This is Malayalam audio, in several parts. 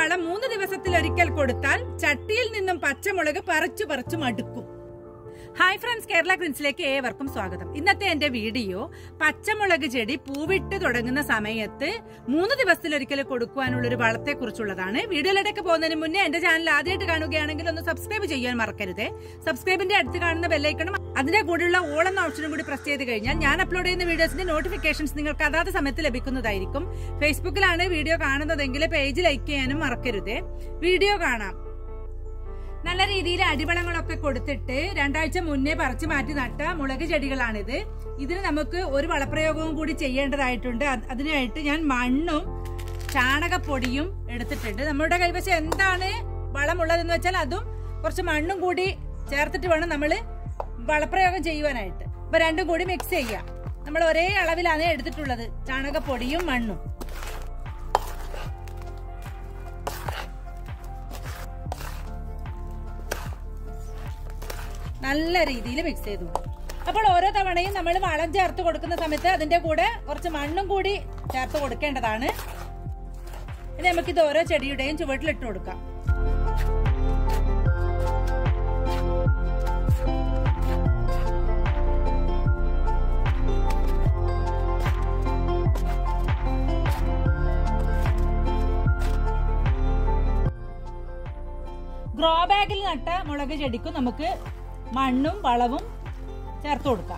വളം മൂന്ന് ദിവസത്തിലൊരിക്കൽ കൊടുത്താൽ ചട്ടിയിൽ നിന്നും പച്ചമുളക് പറിച്ചു പറിച്ചു മടുക്കും ഹായ് ഫ്രണ്ട്സ് കേരള ക്രിൻസിലേക്ക് ഏവർക്കും സ്വാഗതം ഇന്നത്തെ എന്റെ വീഡിയോ പച്ചമുളക് ചെടി പൂവിട്ട് തുടങ്ങുന്ന സമയത്ത് മൂന്ന് ദിവസത്തിലൊരിക്കൽ കൊടുക്കുവാനുള്ള ഒരു വളത്തെ കുറിച്ചുള്ളതാണ് വീഡിയോയിലേക്ക് പോകുന്നതിന് മുന്നേ എന്റെ ചാനൽ ആദ്യമായിട്ട് കാണുകയാണെങ്കിൽ ഒന്ന് സബ്സ്ക്രൈബ് ചെയ്യാൻ മറക്കരുത് സബ്സ്ക്രൈബിന്റെ അടുത്ത് കാണുന്ന ബെല്ലൈക്കണം അതിന്റെ കൂടെയുള്ള ഓൾ എന്ന ഓപ്ഷനും കൂടി പ്രസ് ചെയ്ത് കഴിഞ്ഞാൽ ഞാൻ അപ്ലോഡ് ചെയ്യുന്ന വീഡിയോസിന്റെ നോട്ടിഫിക്കേഷൻസ് നിങ്ങൾക്ക് അതാത് സമയത്ത് ലഭിക്കുന്നതായിരിക്കും ഫേസ്ബുക്കിലാണ് വീഡിയോ കാണുന്നതെങ്കിൽ പേജ് ലൈക്ക് ചെയ്യാനും മറക്കരുത് വീഡിയോ കാണാം നല്ല രീതിയിൽ അടിവളങ്ങളൊക്കെ കൊടുത്തിട്ട് രണ്ടാഴ്ച മുന്നേ പറിച്ചു മാറ്റി നട്ട മുളക് ചെടികളാണിത് ഇതിന് നമുക്ക് ഒരു വളപ്രയോഗവും കൂടി ചെയ്യേണ്ടതായിട്ടുണ്ട് അത് അതിനായിട്ട് ഞാൻ മണ്ണും ചാണകപ്പൊടിയും എടുത്തിട്ടുണ്ട് നമ്മുടെ കൈവശം എന്താണ് വളമുള്ളതെന്ന് വെച്ചാൽ അതും കുറച്ച് മണ്ണും കൂടി ചേർത്തിട്ട് വേണം നമ്മൾ വളപ്രയോഗം ചെയ്യുവാനായിട്ട് അപ്പൊ രണ്ടും കൂടി മിക്സ് ചെയ്യാം നമ്മൾ ഒരേ അളവിലാണ് എടുത്തിട്ടുള്ളത് ചാണകപ്പൊടിയും മണ്ണും നല്ല രീതിയിൽ മിക്സ് ചെയ്തു അപ്പോൾ ഓരോ തവണയും നമ്മൾ വളം ചേർത്ത് കൊടുക്കുന്ന സമയത്ത് അതിന്റെ കൂടെ കുറച്ച് മണ്ണും കൂടി ചേർത്ത് കൊടുക്കേണ്ടതാണ് ഇനി നമുക്കിത് ഓരോ ചെടിയുടെയും ചുവട്ടിലിട്ട് കൊടുക്കാം ഗ്രോ ബാഗിൽ നട്ട മുളക് ചെടിക്കും നമുക്ക് മണ്ണും വളവും ചേർത്ത് കൊടുക്കാം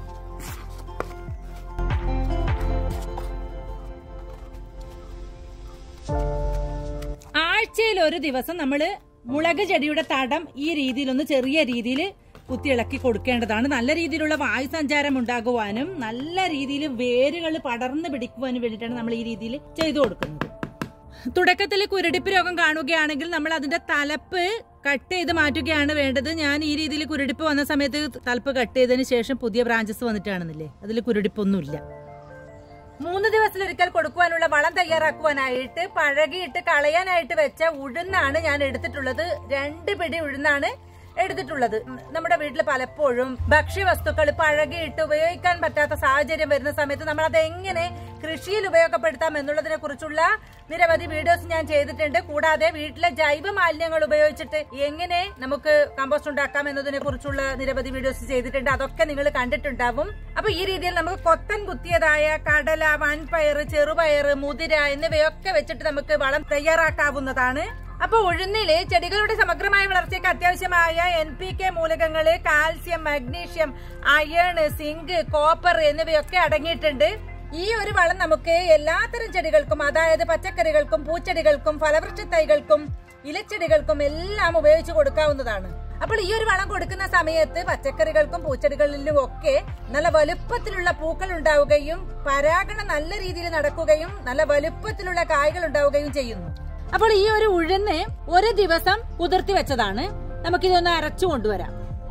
ആഴ്ചയിൽ ഒരു ദിവസം നമ്മൾ മുളക് ചെടിയുടെ തടം ഈ രീതിയിൽ ഒന്ന് ചെറിയ രീതിയിൽ കുത്തിയിളക്കി കൊടുക്കേണ്ടതാണ് നല്ല രീതിയിലുള്ള വായു സഞ്ചാരം ഉണ്ടാകുവാനും നല്ല രീതിയിൽ വേരുകൾ പടർന്നു പിടിക്കുവാനും വേണ്ടിയിട്ടാണ് നമ്മൾ ഈ രീതിയിൽ ചെയ്തു കൊടുക്കുന്നത് തുടക്കത്തിൽ കുരുടിപ്പ് രോഗം കാണുകയാണെങ്കിൽ നമ്മൾ അതിന്റെ തലപ്പ് കട്ട് ചെയ്ത് മാറ്റുകയാണ് വേണ്ടത് ഞാൻ ഈ രീതിയിൽ കുരുടിപ്പ് വന്ന സമയത്ത് തലപ്പ് കട്ട് ചെയ്തതിന് ശേഷം പുതിയ ബ്രാഞ്ചസ് വന്നിട്ടാണെന്നില്ലേ അതിൽ കുരുടിപ്പൊന്നുമില്ല മൂന്ന് ദിവസത്തിലൊരിക്കൽ കൊടുക്കുവാനുള്ള വളം തയ്യാറാക്കുവാനായിട്ട് പഴകിയിട്ട് കളയാനായിട്ട് വെച്ച ഉഴുന്നാണ് ഞാൻ എടുത്തിട്ടുള്ളത് രണ്ട് പിടി ഉഴുന്നാണ് എടുത്തിട്ടുള്ളത് നമ്മുടെ വീട്ടിൽ പലപ്പോഴും ഭക്ഷ്യവസ്തുക്കൾ പഴകിയിട്ട് ഉപയോഗിക്കാൻ പറ്റാത്ത സാഹചര്യം വരുന്ന സമയത്ത് നമ്മൾ അത് എങ്ങനെ കൃഷിയിൽ ഉപയോഗപ്പെടുത്താം എന്നുള്ളതിനെ കുറിച്ചുള്ള നിരവധി വീഡിയോസ് ഞാൻ ചെയ്തിട്ടുണ്ട് കൂടാതെ വീട്ടിലെ ജൈവ മാലിന്യങ്ങൾ ഉപയോഗിച്ചിട്ട് എങ്ങനെ നമുക്ക് കമ്പോസ്റ്റ് ഉണ്ടാക്കാം എന്നതിനെ കുറിച്ചുള്ള നിരവധി വീഡിയോസ് ചെയ്തിട്ടുണ്ട് അതൊക്കെ നിങ്ങൾ കണ്ടിട്ടുണ്ടാവും അപ്പൊ ഈ രീതിയിൽ നമുക്ക് കൊത്തൻ കുത്തിയതായ കടല വൻപയർ ചെറുപയർ മുതിര എന്നിവയൊക്കെ വെച്ചിട്ട് നമുക്ക് വളം തയ്യാറാക്കാവുന്നതാണ് അപ്പൊ ഉഴുന്നില് ചെടികളുടെ സമഗ്രമായ വളർച്ചയ്ക്ക് അത്യാവശ്യമായ എൻ പി കെ മൂലകങ്ങള് calcium magnesium iron zinc copper എന്നിവയൊക്കെ അടങ്ങിയിട്ടുണ്ട് ഈ ഒരു വളം നമുക്ക് എല്ലാത്തരം ചെടികൾക്കും അതായത് പച്ചക്കറികൾക്കും പൂച്ചെടികൾക്കും ഫലവൃക്ഷ തൈകൾക്കും ഇലച്ചെടികൾക്കും എല്ലാം ഉപയോഗിച്ച് കൊടുക്കാവുന്നതാണ് അപ്പോൾ ഈ ഒരു വളം കൊടുക്കുന്ന സമയത്ത് പച്ചക്കറികൾക്കും പൂച്ചെടികളിലും ഒക്കെ നല്ല വലുപ്പത്തിലുള്ള പൂക്കൾ ഉണ്ടാവുകയും പരാഗണം നല്ല രീതിയിൽ നടക്കുകയും നല്ല വലുപ്പത്തിലുള്ള കായ്കൾ ഉണ്ടാവുകയും ചെയ്യുന്നു അപ്പോൾ ഈ ഒരു ഉഴുന്ന് ഒരു ദിവസം കുതിർത്തി വെച്ചതാണ് നമുക്കിതൊന്ന് അരച്ചു കൊണ്ടുവരാം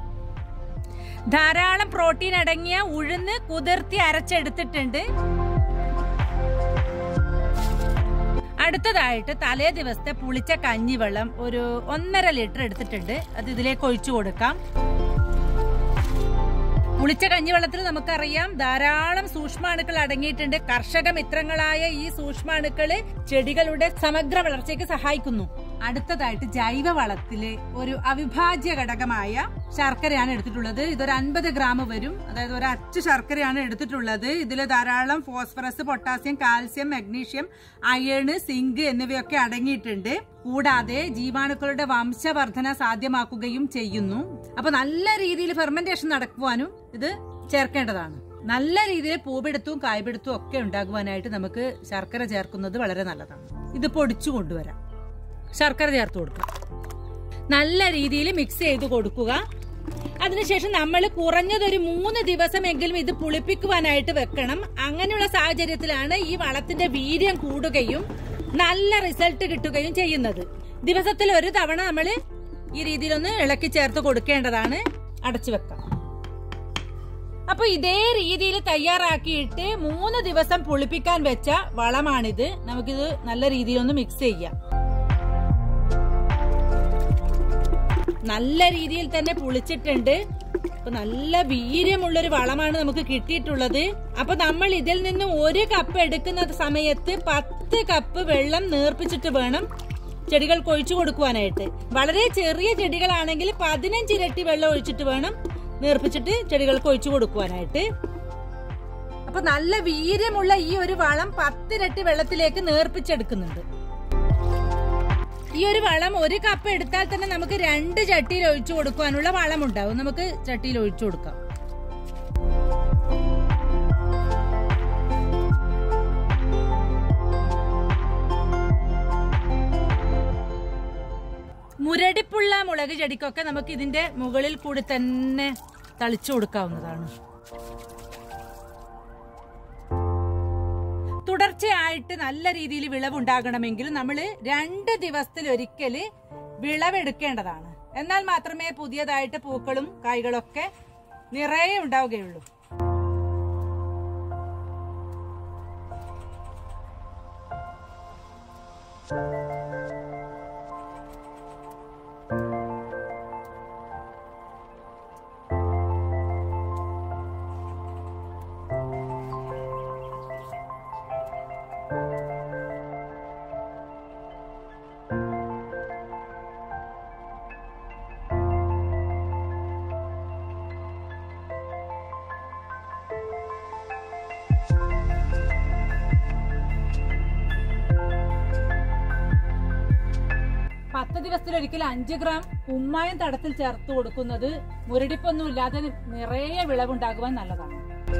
ധാരാളം പ്രോട്ടീൻ അടങ്ങിയ ഉഴുന്ന് കുതിർത്തി അരച്ചെടുത്തിട്ടുണ്ട് അടുത്തതായിട്ട് തലേ ദിവസത്തെ പുളിച്ച കഞ്ഞിവെള്ളം ഒരു ഒന്നര ലിറ്റർ എടുത്തിട്ടുണ്ട് അത് ഇതിലേക്ക് ഒഴിച്ചു കൊടുക്കാം പുളിച്ച കഞ്ഞിവെള്ളത്തിൽ നമുക്കറിയാം ധാരാളം സൂക്ഷ്മാണുക്കൾ അടങ്ങിയിട്ടുണ്ട് കർഷക മിത്രങ്ങളായ ഈ സൂക്ഷ്മാണുക്കള് ചെടികളുടെ സമഗ്ര വളർച്ചയ്ക്ക് സഹായിക്കുന്നു അടുത്തതായിട്ട് ജൈവ വളത്തില് ഒരു അവിഭാജ്യ ഘടകമായ ശർക്കരയാണ് എടുത്തിട്ടുള്ളത് ഇതൊരു അൻപത് ഗ്രാം വരും അതായത് ഒരു അച്ചു ശർക്കരയാണ് എടുത്തിട്ടുള്ളത് ഇതിൽ ധാരാളം phosphorus potassium calcium magnesium iron zinc എന്നിവയൊക്കെ അടങ്ങിയിട്ടുണ്ട് കൂടാതെ ജീവാണുക്കളുടെ വംശവർധന സാധ്യമാക്കുകയും ചെയ്യുന്നു അപ്പൊ നല്ല രീതിയിൽ ഫെർമെന്റേഷൻ നടക്കുവാനും ഇത് ചേർക്കേണ്ടതാണ് നല്ല രീതിയിൽ പൂവെടുത്തും കായ്പിടുത്തും ഒക്കെ ഉണ്ടാകുവാനായിട്ട് നമുക്ക് ശർക്കര ചേർക്കുന്നത് വളരെ നല്ലതാണ് ഇത് പൊടിച്ചു കൊണ്ടുവരാം ശർക്കര ചേർത്ത് കൊടുക്കുക നല്ല രീതിയിൽ മിക്സ് ചെയ്ത് കൊടുക്കുക അതിനുശേഷം നമ്മൾ കുറഞ്ഞതൊരു മൂന്ന് ദിവസമെങ്കിലും ഇത് പുളിപ്പിക്കുവാനായിട്ട് വെക്കണം അങ്ങനെയുള്ള സാഹചര്യത്തിലാണ് ഈ വളത്തിന്റെ വീര്യം കൂടുകയും നല്ല റിസൾട്ട് കിട്ടുകയും ചെയ്യുന്നത് ദിവസത്തിൽ ഒരു തവണ നമ്മൾ ഈ രീതിയിലൊന്ന് ഇളക്കി ചേർത്ത് കൊടുക്കേണ്ടതാണ് അടച്ചു വെക്കാം അപ്പൊ ഇതേ രീതിയിൽ തയ്യാറാക്കിയിട്ട് മൂന്ന് ദിവസം പുളിപ്പിക്കാൻ വെച്ച വളമാണിത് നമുക്കിത് നല്ല രീതിയിലൊന്ന് മിക്സ് ചെയ്യാം നല്ല രീതിയിൽ തന്നെ പുളിച്ചിട്ടുണ്ട് അപ്പൊ നല്ല വീര്യമുള്ളൊരു വളമാണ് നമുക്ക് കിട്ടിയിട്ടുള്ളത് അപ്പൊ നമ്മൾ ഇതിൽ നിന്ന് ഒരു കപ്പ് എടുക്കുന്ന സമയത്ത് പത്ത് കപ്പ് വെള്ളം നേർപ്പിച്ചിട്ട് വേണം ചെടികൾക്ക് ഒഴിച്ചു കൊടുക്കുവാനായിട്ട് വളരെ ചെറിയ ചെടികളാണെങ്കിൽ പതിനഞ്ച് ഇരട്ടി വെള്ളം ഒഴിച്ചിട്ട് വേണം നേർപ്പിച്ചിട്ട് ചെടികൾക്ക് ഒഴിച്ചു കൊടുക്കുവാനായിട്ട് അപ്പൊ നല്ല വീര്യമുള്ള ഈ ഒരു വളം പത്തിരട്ടി വെള്ളത്തിലേക്ക് നേർപ്പിച്ചെടുക്കുന്നുണ്ട് ഈ ഒരു വളം ഒരു കപ്പ് എടുത്താൽ തന്നെ നമുക്ക് രണ്ട് ചട്ടിയിൽ ഒഴിച്ചു കൊടുക്കുവാനുള്ള വളം ഉണ്ടാവും നമുക്ക് ചട്ടിയിൽ ഒഴിച്ചു കൊടുക്കാം മുരടിപ്പുള്ള മുളക് ചെടിക്കൊക്കെ നമുക്ക് ഇതിന്റെ മുകളിൽ കൂടി തന്നെ തളിച്ചു കൊടുക്കാവുന്നതാണ് തുടർച്ചയായിട്ട് നല്ല രീതിയിൽ വിളവുണ്ടാകണമെങ്കിൽ നമ്മൾ രണ്ട് ദിവസത്തിൽ ഒരിക്കൽ വിളവെടുക്കേണ്ടതാണ് എന്നാൽ മാത്രമേ പുതിയതായിട്ട് പൂക്കളും കായ്കളൊക്കെ നിറയെ ഉണ്ടാവുകയുള്ളൂ പത്ത് ദിവസത്തിലൊരിക്കൽ അഞ്ച് ഗ്രാം കുമ്മായം തടത്തിൽ ചേർത്ത് കൊടുക്കുന്നത് മുരടിപ്പൊന്നും ഇല്ലാതെ നിറയെ വിളവുണ്ടാകുവാൻ നല്ലതാണ്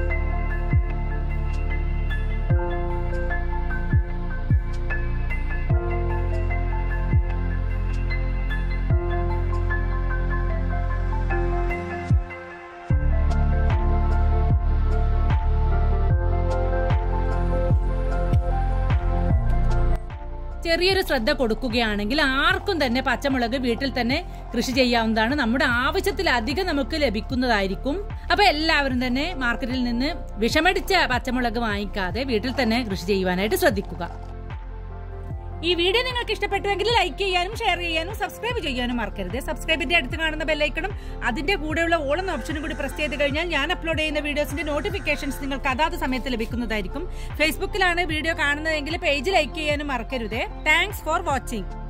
ചെറിയൊരു ശ്രദ്ധ കൊടുക്കുകയാണെങ്കിൽ ആർക്കും തന്നെ പച്ചമുളക് വീട്ടിൽ തന്നെ കൃഷി ചെയ്യാവുന്നതാണ് നമ്മുടെ ആവശ്യത്തിലധികം നമുക്ക് ലഭിക്കുന്നതായിരിക്കും അപ്പൊ എല്ലാവരും തന്നെ മാർക്കറ്റിൽ നിന്ന് വിഷമടിച്ച പച്ചമുളക് വാങ്ങിക്കാതെ വീട്ടിൽ തന്നെ കൃഷി ചെയ്യുവാനായിട്ട് ശ്രദ്ധിക്കുക ഈ വീഡിയോ നിങ്ങൾക്ക് ഇഷ്ടപ്പെട്ടുവെങ്കിൽ ലൈക്ക് ചെയ്യാനും ഷെയർ ചെയ്യാനും സബ്സ്ക്രൈബ് ചെയ്യാനും മറക്കരുത് സബ്സ്ക്രൈബിന്റെ അടുത്ത് കാണുന്ന ബെല്ലൈക്കണും അതിന്റെ കൂടെയുള്ള ഓളം ഓപ്ഷനും കൂടി പ്രസ് ചെയ്ത് കഴിഞ്ഞാൽ ഞാൻ അപ്ലോഡ് ചെയ്യുന്ന വീഡിയോസിന്റെ നോട്ടിഫിക്കേഷൻസ് നിങ്ങൾക്ക് അതാത് സമയത്ത് ലഭിക്കുന്നതായിരിക്കും ഫേസ്ബുക്കിലാണ് വീഡിയോ കാണുന്നതെങ്കിൽ പേജ് ലൈക്ക് ചെയ്യാനും മറക്കരുത് താങ്ക്സ് ഫോർ വാച്ചിങ്